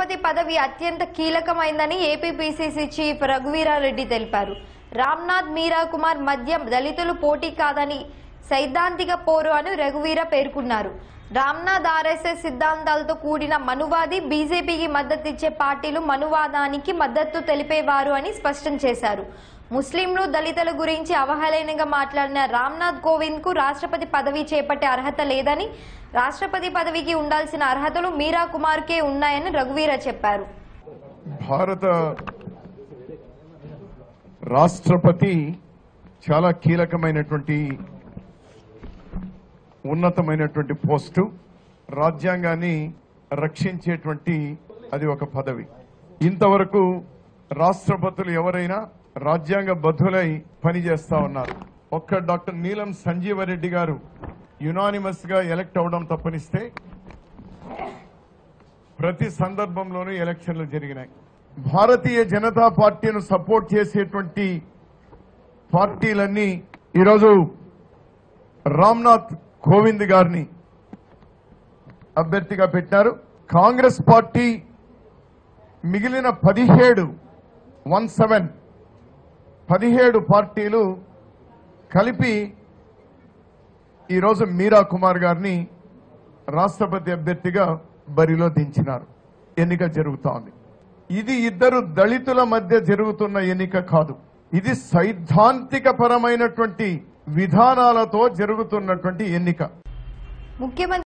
రాష్ట్రపతి పదవి అత్యంత కీలకమైందని ఏపీ పిసిసి చీఫ్ రఘువీరారెడ్డి తెలిపారు రామ్నాథ్ మీరా కుమార్ మధ్య దళితులు పోటీ కాదని సైద్ధాంతిక పోరు అని రఘువీర పేర్కొన్నారు రామ్నాథ్ ఆర్ఎస్ఎస్ సిద్ధాంతాలతో కూడిన మనువాది బీజేపీకి మద్దతిచ్చే పార్టీలు మనువాదానికి మద్దతు తెలిపేవారు అని స్పష్టం చేశారు ముస్లింలు దళితుల గురించి అవహేళనగా మాట్లాడిన రామ్నాథ్ కోవింద్ కు రాష్ట్రపతి పదవి చేపట్టే అర్హత లేదని రాష్ట్రపతి పదవికి ఉండాల్సిన అర్హతలు మీరా కుమార్కే ఉన్నాయని రఘువీర చెప్పారు భారత రాష్ట్రపతి చాలా కీలకమైనటువంటి ఉన్నతమైనటువంటి పోస్టు రాజ్యాంగాన్ని రక్షించేటువంటి అది ఒక పదవి ఇంతవరకు రాష్ట్రపతులు ఎవరైనా రాజ్యాంగ బద్ధులై పనిచేస్తా ఉన్నారు ఒక్క డాక్టర్ నీలం సంజీవరెడ్డి గారు యునానిమస్ గా ఎలక్ట్ అవడం తప్పనిస్తే ప్రతి సందర్భంలోనూ ఎలక్షన్లు జరిగినాయి భారతీయ జనతా పార్టీని సపోర్ట్ చేసేటువంటి పార్టీలన్నీ ఈరోజు రామ్నాథ్ కోవింద్ గారిని అభ్యర్థిగా పెట్టారు కాంగ్రెస్ పార్టీ మిగిలిన పదిహేడు వన్ సెవెన్ పదిహేడు పార్టీలు కలిపి ఈరోజు మీరా కుమార్ గారిని రాష్ట్రపతి అభ్యర్థిగా బరిలో దించినారు ఎన్నిక జరుగుతా ఉంది ఇది ఇద్దరు దళితుల మధ్య జరుగుతున్న ఎన్నిక కాదు ఇది సైద్ధాంతిక పరమైనటువంటి విధానాలతో జరుగుతున్నటువంటి ఎన్నిక ముఖ్యమంత్రి